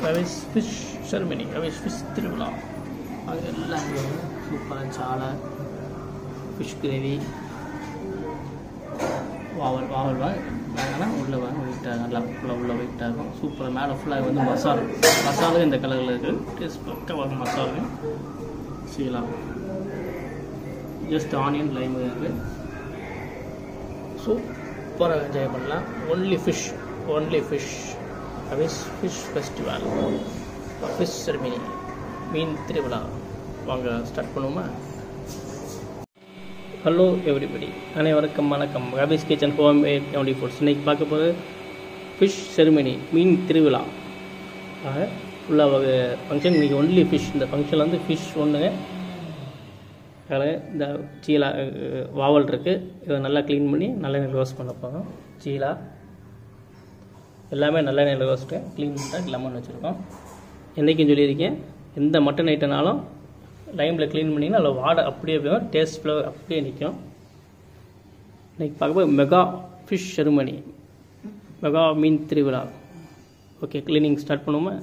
Ravi's fish ceremony Ravi's fish திருவிழா அது எல்லாம் இங்கே வந்து சூப்பராக சாலை ஃபிஷ் கிரேவி வாவல் வாவல் வாங்கினா உள்ளே வாங்க வெயிட்டாக நல்லா ஃபுல்லாக உள்ளே வெயிட்டாக இருக்கும் சூப்பராக மேலே ஃபுல்லாக வந்து மசாலா மசாலும் இந்த கலரில் இருக்குது டேஸ்ட் பக்கமாக மசாலா செய்யலாம் ஜஸ்ட் ஆனியன் லைம் இருக்குது சூப்பராக என்ஜாய் பண்ணலாம் ஒன்லி ஃபிஷ் ஒன்லி ஃபிஷ் அவிஸ் ஃபிஷ் ஃபெஸ்டிவல் ஃபிஷ் செரமினி மீன் திருவிழா வாங்க ஸ்டார்ட் பண்ணுவோமா ஹலோ எவ்ரிபடி அனைவருக்கும் வணக்கம் Rabi's kitchen home made twenty fours இன்னைக்கு பார்க்க போகிறது ஃபிஷ் செரிமனி மீன் திருவிழா ஆக ஃபுல்லாக வகை ஃபங்க்ஷன் இன்றைக்கி ஒன்லி ஃபிஷ் இந்த ஃபங்க்ஷனில் வந்து ஃபிஷ் ஒன்றுங்க அதில் இந்த சீலா அஹ், வாவல் இருக்குது இதை நல்லா க்ளீன் பண்ணி நல்லெண்ணெய் ரோஸ்ட் பண்ண போகிறோம் சீலா எல்லாமே நல்லெண்ணெயில் ரோஸ்ட்டு க்ளீன் பண்ணிட்டு லெமன் வச்சுருக்கோம் என்றைக்கும் சொல்லியிருக்கேன் எந்த மட்டன் ஐட்டனாலும் லைமில் க்ளீன் பண்ணிங்கன்னா அதில் வாடை அப்படியே போகும் டேஸ்ட் ஃப்ளவர் அப்படியே நிற்கும் இன்றைக்கி பார்க்கும்போது மெகா ஃபிஷ் செருமனி மெகா மீன் திருவிழா ஓகே க்ளீனிங் ஸ்டார்ட் பண்ணுவோமா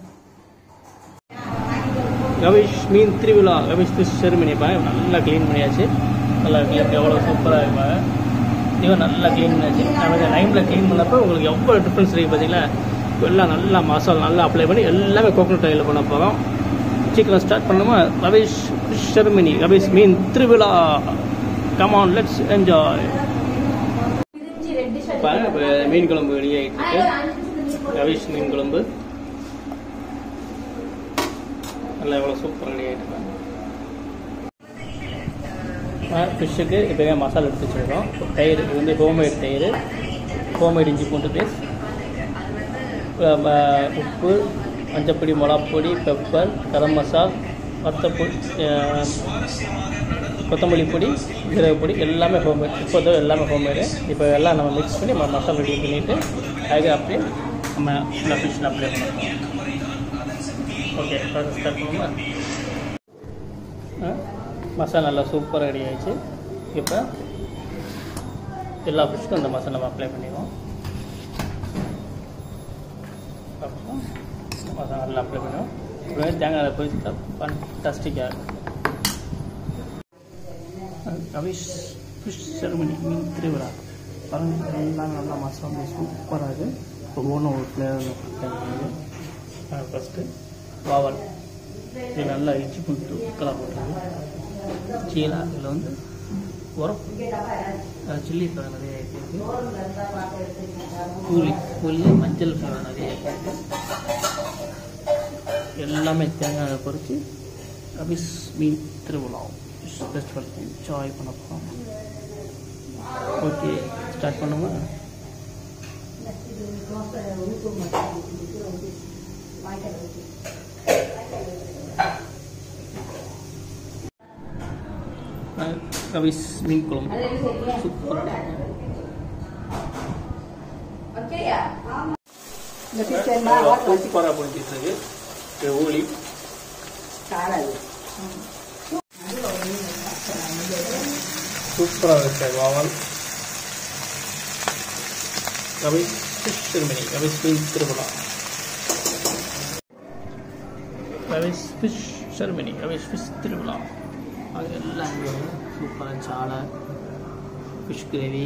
ரவிஷ் மீன் திருவிழா ரவிஷ் ஃபிஷ் செருமனி பாருங்க நல்லா க்ளீன் பண்ணியாச்சு நல்லா க்ளீன் எவ்வளோ சூப்பராக இருப்பாங்க இவன் நல்லா க்ளீன் பண்ணியாச்சு நம்ம லைமில் க்ளீன் பண்ணப்போ உங்களுக்கு எவ்வளோ டிஃப்ரென்ஸ் இருக்குது பார்த்தீங்களா எல்லாம் நல்லா மசாலா நல்லா அப்ளை பண்ணி எல்லாமே கோகனட் ஆயில் பண்ண போகிறோம் சீக்கிரம் ஸ்டார்ட் பண்ணுமா ரவிஷ் ஃபிஷ் செருமனி ரவிஷ் மீன் திருவிழா கமான் லெட்ஸ் என்ஜாய் பாருங்க இப்போ மீன் குழம்பு ரெடி ஆகிட்டு இருக்கு ரவிஷ் மீன் குழம்பு நல்லா எவ்வளோ சூப்பராக ரெடி ஆகிட்டு ஃபிஷ்ஷுக்கு இப்போ மசாலா எடுத்து வச்சுருக்கோம் தயிர் இது வந்து ஹோம்மேட் தயிர் ஹோம்மேட் இஞ்சி பூண்டு பேஸ்ட் உப்பு மஞ்சப்பொடி மிளகாப்பொடி பெப்பர் கரம் மசால் வத்தப்பொடி கொத்தமல்லி பொடி ஜீரக பொடி எல்லாமே ஹோம்மேட் இப்போ எல்லாமே ஹோம்மேடு இப்போ எல்லாம் நம்ம மிக்ஸ் பண்ணி ம- மசாலா ரெடி பண்ணிவிட்டு அதுக்கு அப்படியே நம்ம இந்த ஃபிஷ்ஷில் அப்ளை பண்ணுவோம் ஓகே ஸ்டார்ட் பண்ணுவோமா ஆ, மசாலா நல்லா சூப்பராக ரெடி ஆயிடுச்சு இப்போ எல்லா ஃபிஷ்க்கும் அந்த மசாலா நம்ம அப்ளை பண்ணிடுவோம் அப்புறம் மசாலா நல்லா அப்ளை பண்ணுவோம் அப்புறம் தேங்காய் போய் ஃபண்டாஸ்டிக்காக கவிஷ் ஃபிஷ் செரமனி மீன் திருவிழா பாருங்க எல்லாம் நல்லா மசாலா சூப்பராக இருக்குது இப்போ ஒவ்வொன்றும் ஒரு ஃப்ளேவர் ஃபஸ்ட்டு வாவல் இது நல்லா இஞ்சி பூண்டு தூக்கலாக போட்டுருக்கு சீலா இதில் வந்து உரம் சில்லி ஃப்ளவர் நிறைய இருக்குது கூலி கூலி மஞ்சள் ஃப்ளவர் நிறைய இருக்குது எல்லாமே தேங்காய் பொறிச்சு அபிஸ் மீன் திருவிழா ஃபெஸ்டிவல் என்ஜாய் பண்ண போகிறோம் ஓகே ஸ்டார்ட் பண்ணுமா கவிஸ் மீன் குழம்பு சூப்பராக இந்த கிச்சன் தான் சூப்பராக பிடிச்சிட்டு இருக்கு இது ஊழி சூப்பராக இருக்கு வாவல் கவிஸ் ஃபிஷ் திருமணி கவிஸ் மீன் திருவிழா கவிஸ் ஃபிஷ் செரமனி கவிஸ் ஃபிஷ் திருவிழா அது எல்லாம் இங்கே வந்து சூப்பராக சாலை ஃபிஷ் கிரேவி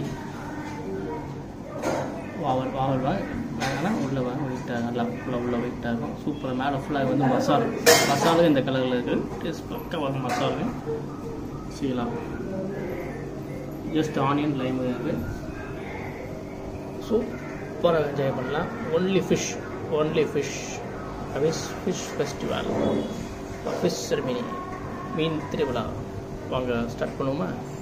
வாவல் வாவல் வாங்கினா உள்ளே வாங்க வெயிட்டாக நல்லா ஃபுல்லாக உள்ளே வெயிட்டாக இருக்கும் சூப்பராக மேலே ஃபுல்லாக வந்து மசாலா மசாலும் இந்த கலரில் இருக்குது டேஸ்ட் பக்கமாக மசாலா செய்யலாம் ஜஸ்ட் ஆனியன் லைம் இருக்குது சூப்பராக என்ஜாய் பண்ணலாம் ஒன்லி ஃபிஷ் ஒன்லி ஃபிஷ் அவிஸ் ஃபிஷ் ஃபெஸ்டிவல் ஃபிஷ் செரமினி மீன் திருவிழா வாங்க ஸ்டார்ட் பண்ணுவோமா